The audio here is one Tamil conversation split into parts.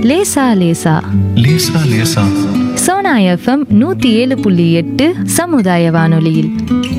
லேசா லேசா லேசா லேசா சோனா எஃப்எம் நூத்தி ஏழு புள்ளி எட்டு சமுதாய வானொலியில்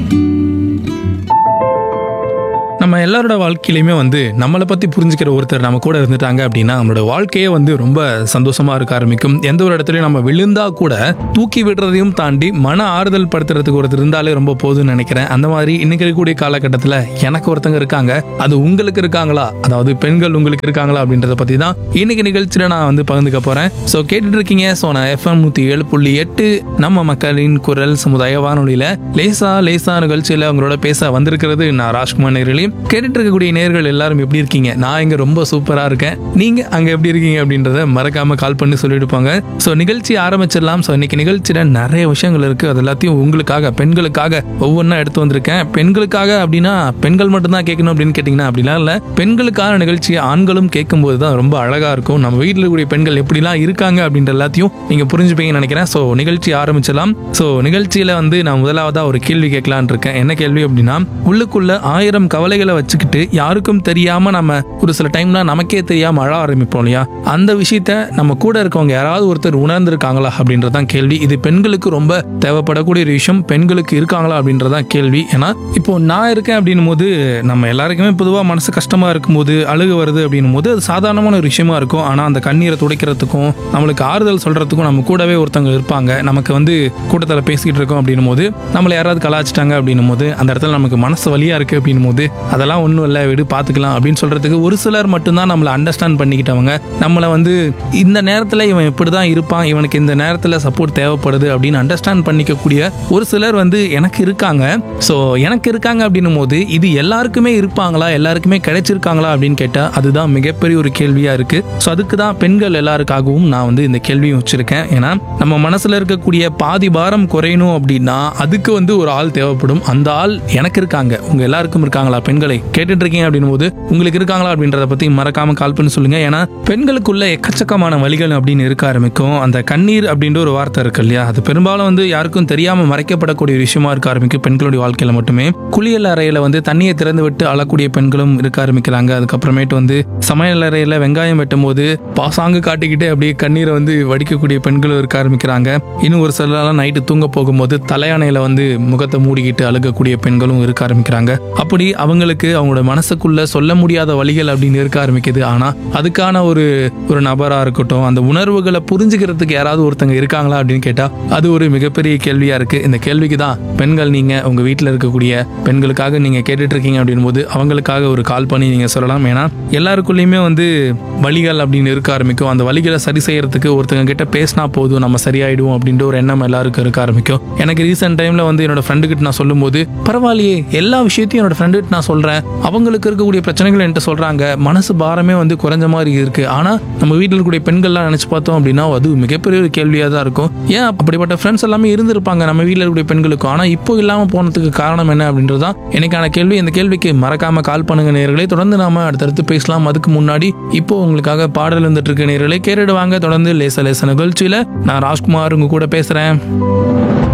நம்ம எல்லாரோட வாழ்க்கையிலுமே வந்து நம்மளை பற்றி புரிஞ்சுக்கிற ஒருத்தர் நம்ம கூட இருந்துட்டாங்க அப்படின்னா நம்மளோட வாழ்க்கையே வந்து ரொம்ப சந்தோஷமா இருக்க ஆரம்பிக்கும் எந்த ஒரு இடத்துலையும் நம்ம விழுந்தா கூட தூக்கி விடுறதையும் தாண்டி மன ஆறுதல் படுத்துறதுக்கு ஒருத்தர் இருந்தாலே ரொம்ப போதும்னு நினைக்கிறேன் அந்த மாதிரி இன்னைக்கு இருக்கக்கூடிய காலகட்டத்தில் எனக்கு ஒருத்தங்க இருக்காங்க அது உங்களுக்கு இருக்காங்களா அதாவது பெண்கள் உங்களுக்கு இருக்காங்களா அப்படின்றத பற்றி தான் இன்னைக்கு நிகழ்ச்சியில் நான் வந்து பகிர்ந்துக்க போகிறேன் ஸோ கேட்டுட்டு இருக்கீங்க ஸோ நான் எஃப்எம் நூற்றி ஏழு புள்ளி எட்டு நம்ம மக்களின் குரல் சமுதாய வானொலியில் லேசா லேசா நிகழ்ச்சியில் அவங்களோட பேச வந்திருக்கிறது நான் ராஜ்குமார் நேர்களையும் கேட்டுட்டு இருக்கக்கூடிய நேர்கள் எல்லாரும் எப்படி இருக்கீங்க நான் இங்க ரொம்ப சூப்பரா இருக்கேன் நீங்க அங்க எப்படி இருக்கீங்க அப்படின்றத மறக்காம கால் பண்ணி சொல்லிடுப்பாங்க ஸோ நிகழ்ச்சி ஆரம்பிச்சிடலாம் ஸோ இன்னைக்கு நிகழ்ச்சியில நிறைய விஷயங்கள் இருக்கு அது எல்லாத்தையும் உங்களுக்காக பெண்களுக்காக ஒவ்வொன்றா எடுத்து வந்திருக்கேன் பெண்களுக்காக அப்படின்னா பெண்கள் மட்டும்தான் கேட்கணும் அப்படின்னு கேட்டிங்கன்னா அப்படிலாம் இல்லை பெண்களுக்கான நிகழ்ச்சியை ஆண்களும் கேட்கும்போது தான் ரொம்ப அழகா இருக்கும் நம்ம வீட்டில் இருக்கக்கூடிய பெண்கள் எப்படிலாம் இருக்காங்க அப்படின்ற எல்லாத்தையும் நீங்க புரிஞ்சுப்பீங்கன்னு நினைக்கிறேன் ஸோ நிகழ்ச்சி ஆரம்பிச்சலாம் ஸோ நிகழ்ச்சியில வந்து நான் முதலாவதா ஒரு கேள்வி கேட்கலான்னு இருக்கேன் என்ன கேள்வி அப்படின்னா உள்ளுக்குள்ள ஆயிரம் கவலைகளை வச்சுக்கிட்டு யாருக்கும் தெரியாம நம்ம ஒரு சில டைம்ல நமக்கே தெரியாம அழ ஆரம்பிப்போம் இல்லையா அந்த விஷயத்த நம்ம கூட இருக்கவங்க யாராவது ஒருத்தர் உணர்ந்திருக்காங்களா அப்படின்றதான் கேள்வி இது பெண்களுக்கு ரொம்ப தேவைப்படக்கூடிய ஒரு விஷயம் பெண்களுக்கு இருக்காங்களா அப்படின்றதான் கேள்வி ஏன்னா இப்போ நான் இருக்கேன் அப்படின்னும் போது நம்ம எல்லாருக்குமே பொதுவாக மனசு கஷ்டமா இருக்கும்போது அழுக வருது அப்படின்னும் போது அது சாதாரணமான ஒரு விஷயமா இருக்கும் ஆனா அந்த கண்ணீரை துடைக்கிறதுக்கும் நம்மளுக்கு ஆறுதல் சொல்றதுக்கும் நம்ம கூடவே ஒருத்தவங்க இருப்பாங்க நமக்கு வந்து கூட்டத்தில் பேசிக்கிட்டு இருக்கோம் அப்படின்னும் போது நம்மளை யாராவது கலாச்சிட்டாங்க அப்படின்னும் போது அந்த இடத்துல நமக்கு மனசு வலியா இருக்கு அப்படின்னும் போது அதெல்லாம் ஒன்றும் இல்லை விடு பார்த்துக்கலாம் அப்படின்னு சொல்றதுக்கு ஒரு சிலர் மட்டும்தான் நம்மளை அண்டர்ஸ்டாண்ட் பண்ணிக்கிட்டவங்க நம்மளை வந்து இந்த நேரத்தில் இவன் இப்படி தான் இருப்பான் இவனுக்கு இந்த நேரத்தில் சப்போர்ட் தேவைப்படுது அப்படின்னு அண்டர்ஸ்டாண்ட் பண்ணிக்கக்கூடிய ஒரு சிலர் வந்து எனக்கு இருக்காங்க ஸோ எனக்கு இருக்காங்க அப்படின்னும் போது இது எல்லாருக்குமே இருப்பாங்களா எல்லாருக்குமே கிடைச்சிருக்காங்களா அப்படின்னு கேட்டால் அதுதான் மிகப்பெரிய ஒரு கேள்வியா இருக்கு ஸோ அதுக்கு தான் பெண்கள் எல்லாருக்காகவும் நான் வந்து இந்த கேள்வியும் வச்சிருக்கேன் ஏன்னா நம்ம மனசுல இருக்கக்கூடிய பாதி பாரம் குறையணும் அப்படின்னா அதுக்கு வந்து ஒரு ஆள் தேவைப்படும் அந்த ஆள் எனக்கு இருக்காங்க உங்க எல்லாருக்கும் இருக்காங்களா பெண்களை கேட்டுட்டு இருக்கீங்க அப்படின்னும் போது உங்களுக்கு இருக்காங்களா அப்படின்றத பத்தி மறக்காம கால் பண்ணி சொல்லுங்க ஏன்னா பெண்களுக்குள்ள எக்கச்சக்கமான வழிகள் அப்படின்னு இருக்க ஆரம்பிக்கும் அந்த கண்ணீர் அப்படின்ற ஒரு வார்த்தை இருக்கு இல்லையா அது பெரும்பாலும் வந்து யாருக்கும் தெரியாம மறைக்கப்படக்கூடிய ஒரு விஷயமா இருக்க ஆரம்பிக்கும் பெண்களுடைய வாழ்க்கையில மட்டுமே குளியல் அறையில வந்து தண்ணியை திறந்து விட்டு அழக்கூடிய பெண்களும் இருக்க ஆரம்பிக்கிறாங்க அதுக்கப்புறமேட்டு வந்து சமையல் அறையில வெங்காயம் வெட்டும் போது பாசாங்கு காட்டிக்கிட்டே அப்படியே கண்ணீரை வந்து வடிக்கக்கூடிய பெண்களும் இருக்க ஆரம்பிக்கிறாங்க இன்னும் ஒரு சிலர்லாம் நைட்டு தூங்க போகும்போது தலையணையில வந்து முகத்தை மூடிக்கிட்டு அழுகக்கூடிய பெண்களும் இருக்க ஆரம்பிக்கிறாங்க அப்படி அவங்களுக்கு அவங்களோட மனசுக்குள்ள சொல்ல முடியாத வழிகள் அப்படின்னு இருக்க ஆரம்பிக்குது ஆனா அதுக்கான ஒரு ஒரு நபரா இருக்கட்டும் அந்த உணர்வுகளை புரிஞ்சுக்கிறதுக்கு யாராவது ஒருத்தங்க இருக்காங்களா அப்படின்னு கேட்டா அது ஒரு மிகப்பெரிய கேள்வியா இருக்கு இந்த கேள்விக்கு தான் பெண்கள் நீங்க உங்க வீட்டில் இருக்கக்கூடிய பெண்களுக்காக நீங்க கேட்டுட்டு இருக்கீங்க அப்படின் போது அவங்களுக்காக ஒரு கால் பண்ணி நீங்க சொல்லலாம் ஏன்னா எல்லாருக்குள்ளேயுமே வந்து வழிகள் அப்படின்னு இருக்க ஆரம்பிக்கும் அந்த வழிகளை சரி செய்யறதுக்கு ஒருத்தங்க கிட்ட பேசினா போதும் நம்ம சரியாயிடுவோம் அப்படின்ற ஒரு எண்ணம் எல்லாருக்கும் இருக்க ஆரம்பிக்கும் எனக்கு ரீசெண்ட் டைம்ல வந்து என்னோட ஃப்ரெண்டு கிட்ட நான் சொல்லும்போது பரவாயில்லையே எல்லா விஷயத்தையும் என்னோட ஃப்ரெண்டு கிட்ட நான் சொல்றேன் அவங்களுக்கு இருக்கக்கூடிய பிரச்சனைகள் என்கிட்ட சொல்றாங்க மனசு பாரமே வந்து குறைஞ்ச மாதிரி இருக்கு ஆனா நம்ம வீட்டில் இருக்கக்கூடிய பெண்கள்லாம் நினைச்சு பார்த்தோம் அப்படின்னா அது மிகப்பெரிய ஒரு கேள்வியாக தான் இருக்கும் ஏன் அப்படிப்பட்ட ஃப்ரெண்ட்ஸ் எல்லாமே இருந்திருப்பாங்க நம்ம வீட்டில் இருக்கக்கூடிய பெண்களுக்கும் ஆனா இப்போ இல்லாம போனதுக்கு காரணம் என்ன அப்படின்றது தான் எனக்கான கேள்வி இந்த கேள்விக்கு மறக்காம கால் பண்ணுங்க நேர்களே தொடர்ந்து நாம அடுத்தடுத்து பேசலாம் அதுக்கு முன்னாடி இப்போ உங்களுக்காக பாடல் வந்துட்டு இருக்க நேர்களே கேட்டுடுவாங்க தொடர்ந்து லேச லேச நிகழ்ச்சியில நான் ராஜ்குமார் உங்க கூட பேசுறேன்